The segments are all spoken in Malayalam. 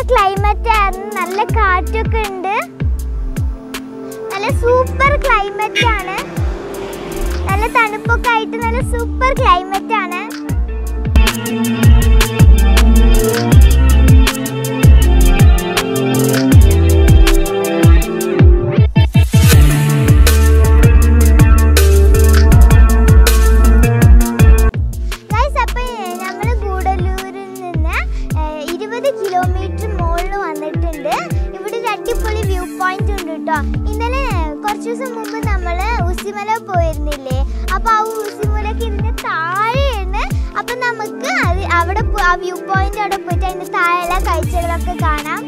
ക്ലൈമറ്റ് ആയിരുന്നു നല്ല കാറ്റൊക്കെ ഉണ്ട് നല്ല സൂപ്പർ ക്ലൈമറ്റ് ആണ് നല്ല തണുപ്പൊക്കെ ആയിട്ട് നല്ല സൂപ്പർ ക്ലൈമറ്റ് ആണ് ഗൈസ് അപ്പോൾ നമ്മൾ ഗൂഡല്ലൂരിൽ നിന്ന് ഏഹ്, ഇരുപത് കിലോമീറ്റർ മുകളിൽ വന്നിട്ടുണ്ട് ഇവിടെ ഒരു അടിപൊളി വ്യൂ പോയിന്റ് ഉണ്ട് കേട്ടോ ഇന്നലെ കുറച്ച് ദിവസം മുമ്പ് നമ്മൾ ഉസിമല പോയിരുന്നില്ലേ അപ്പോൾ ആ ഉസിമലക്ക് ഇതിൻ്റെ താഴെയാണ് അപ്പം നമുക്ക് അത് അവിടെ പോ- ആ വ്യൂ പോയിന്റ് അവിടെ പോയിട്ട് അതിൻ്റെ താഴെയുള്ള കാഴ്ചകളൊക്കെ കാണാം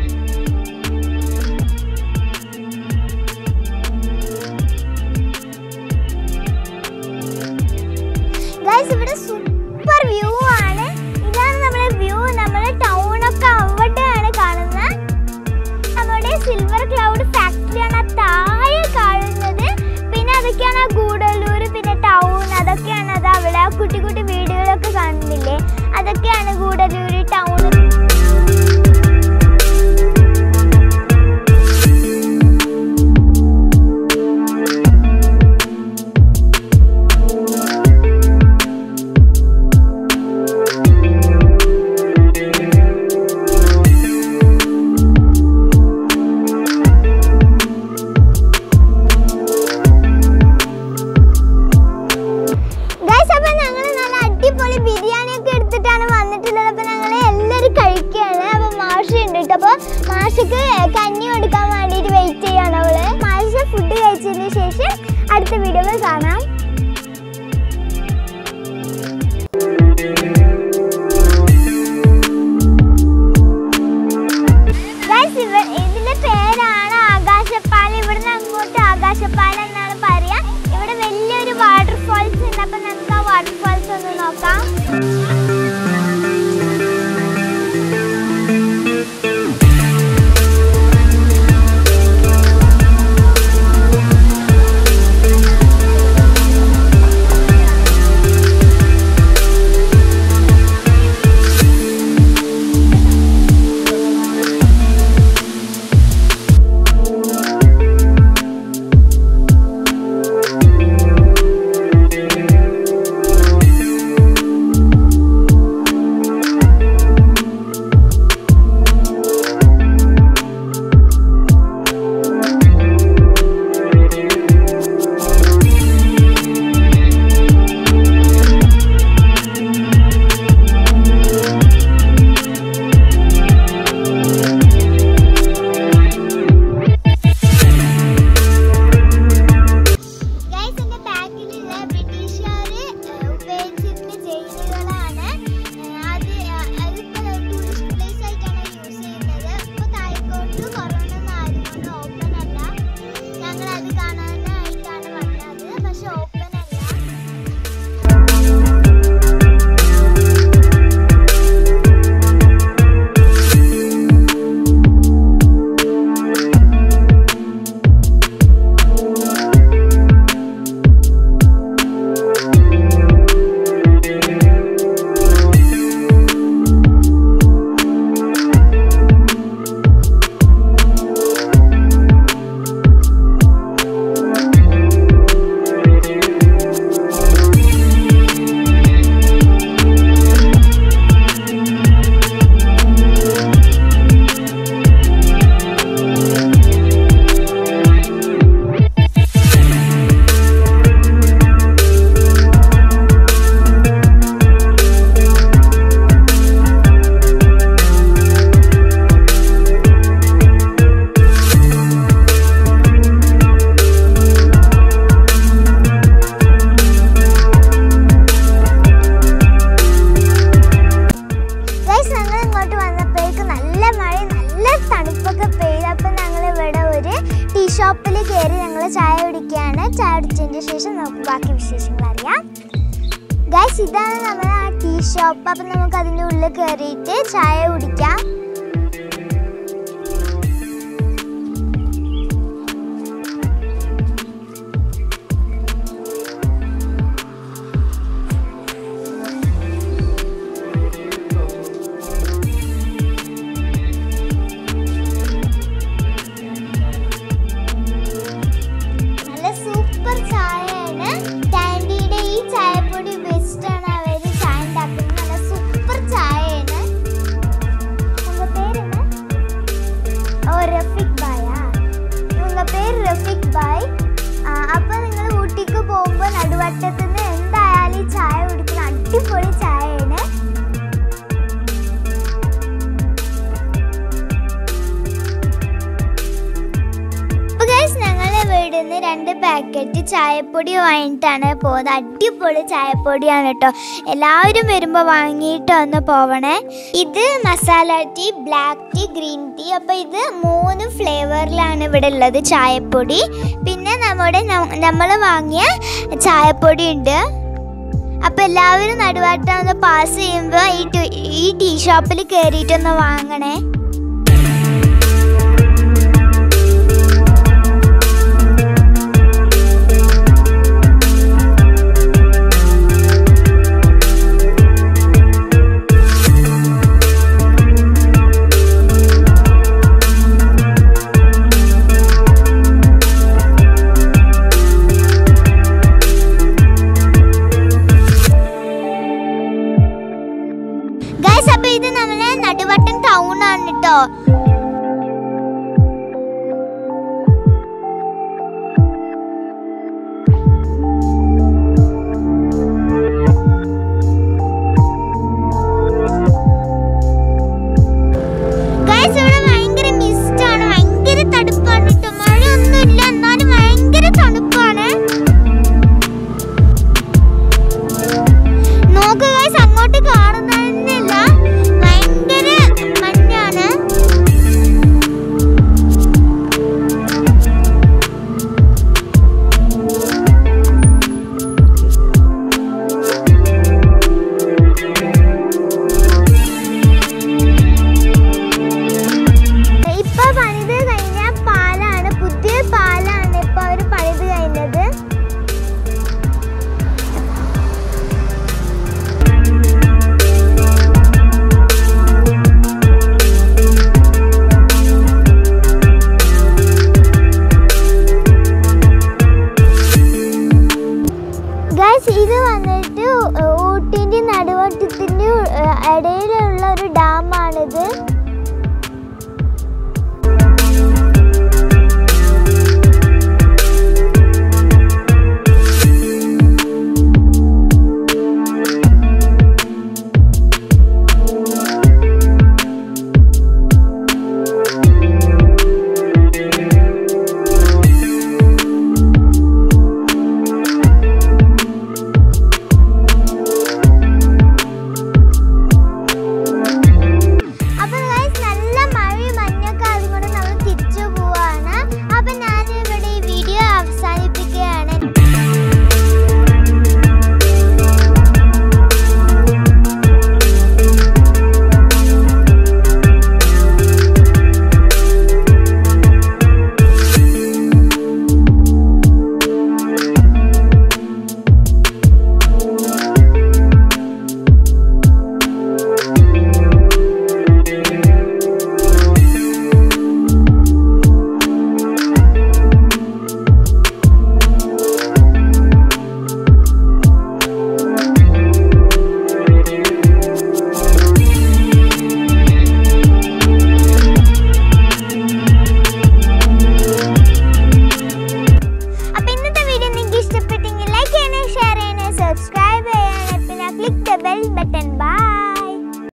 ഗൈസ് ഇവിടെ സൂപ്പർ വ്യൂ ആണ് ഇതാണ് നമ്മുടെ വ്യൂ നമ്മുടെ ടൗൺ ഒക്കെ അവിടെയാണ് കാണുന്നത് നമ്മുടെ സിൽവർ ക്ലൗഡ് ഫാക്ടറിയാണ് ആ താഴെ കാണുന്നത് പിന്നെ അതൊക്കെയാണ് ആ ഗൂഡല്ലൂർ പിന്നെ ടൗൺ അതൊക്കെയാണ് അത് അവിടെ ആ കുട്ടി കുട്ടി വീടുകളൊക്കെ കാണുന്നില്ലേ അതൊക്കെയാണ് ഗൂഡല്ലൂർ ടൗൺ ഗൈസ് അപ്പോൾ ഞങ്ങൾ നല്ല അടിപൊളി ബിരിയാണി ഒക്കെ എടുത്തിട്ടാണ് വന്നിട്ടുള്ളത് അപ്പോൾ ഞങ്ങൾ എല്ലാവരും കഴിക്കുകയാണ് അപ്പോൾ മാഷ് ഉണ്ട് കേട്ടോ അപ്പോൾ മാഷക്ക് കഞ്ഞി കൊടുക്കാൻ വേണ്ടിയിട്ട് വെയിറ്റ് ചെയ്യാണ് അവള് മാഷ് ഫുഡ് കഴിച്ചതിന് ശേഷം അടുത്ത വീഡിയോകൾ കാണാം Guys, ഇവ- ഇതിന്റെ പേരാണ് ആകാശപ്പാലം ഇവിടുന്ന് അങ്ങോട്ട് ആകാശപ്പാലം എന്നാണ് പറയാ ഇവിടെ വലിയൊരു വാട്ടർഫാൾസ് ഉണ്ട് അപ്പൊ നമുക്ക് ആ വാട്ടർഫാൾസ് ഒന്ന് നോക്കാം ഗൈസ് എന്റെ ബാഗിലുള്ള ബ്രിട്ടീഷുകാര് ഉപയോഗിച്ചിരുന്ന ജയിലുകളാണ് അത് അതിപ്പോ ടൂറിസ്റ്റ് പ്ലേസ് ആയിട്ടാണ് യൂസ് ചെയ്യുന്നത് ഇപ്പൊ തായ്ക്കോട്ട് കൊറോണ ആയതുകൊണ്ട് ഓപ്പൺ അല്ല ഞങ്ങൾ അത് കാണാനായിട്ടാണ് വന്നത് പക്ഷെ ഓപ്പൺ അല്ല ഗൈസ് ഞങ്ങൾ ഇങ്ങോട്ട് വന്നപ്പോഴേക്കും നല്ല മഴ നല്ല തണുപ്പൊക്കെ പെയ്തു അപ്പം ഞങ്ങൾ ഇവിടെ ഒരു ടീ ഷോപ്പിൽ കയറി ഞങ്ങൾ ചായ കുടിക്കുകയാണ് ചായ കുടിച്ചതിന് ശേഷം നമുക്ക് ബാക്കി വിശേഷങ്ങൾ അറിയാം ഗൈസ് ഇതാണ് നമ്മുടെ ആ ടീ ഷോപ്പ് അപ്പം നമുക്ക് അതിൻ്റെ ഉള്ളിൽ കയറിയിട്ട് ചായ കുടിക്കാം ചായപ്പൊടി വാങ്ങിയിട്ടാണ് പോകുന്നത് അടിപൊളി ചായപ്പൊടിയാണ് കേട്ടോ എല്ലാവരും വരുമ്പോൾ വാങ്ങിയിട്ട് ഒന്ന് പോവണേ ഇത് masala tea black tea green tea അപ്പോൾ ഇത് മൂന്ന് ഫ്ലേവറിലാണ് ഇവിടെ ഉള്ളത് ചായപ്പൊടി പിന്നെ നമ്മുടെ നമ്മൾ വാങ്ങിയ ചായപ്പൊടി ഉണ്ട് അപ്പോൾ എല്ലാവരും നടുവാട്ടം ഒന്ന് പാസ് ചെയ്യുമ്പോൾ ഈ ടീ- ഈ ടീ ഷോപ്പിൽ കയറിയിട്ടൊന്ന് വാങ്ങണേ ഗൈസ് അപ്പൊ ഇത് നമ്മളെ നടുവട്ടം ടൗൺ ആണ് കേട്ടോ